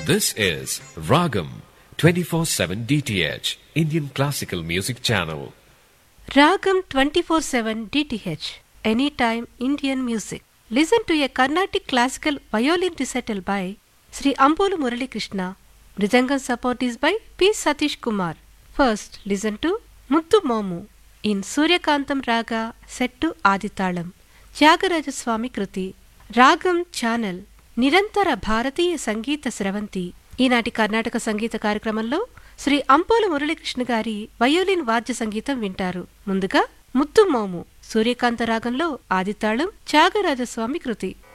This is Ragam 24/7 DTH Indian Classical Music Channel. Ragam 24/7 DTH Anytime Indian Music. Listen to a Carnatic classical violin recital by Sri Ambolu Murali Krishna. Mridangam support is by P. Satish Kumar. First, listen to Muttu Momu in Suryakantam Raga set to Aditalam. Tyagaraja Swamy కృతి రాగం channel నిరంతర భారతీయ సంగీత స్రవంతి ఈనాటి కర్ణాటక సంగీత కార్యక్రమంలో శ్రీ అంపోల మురళీకృష్ణ గారి violin వాద్య సంగీతం వింటారు ముందుగా ముత్తు మోము సూర్యకాంత రాగంలో ఆదితాళం త్యాగరాజస్వామి కృతి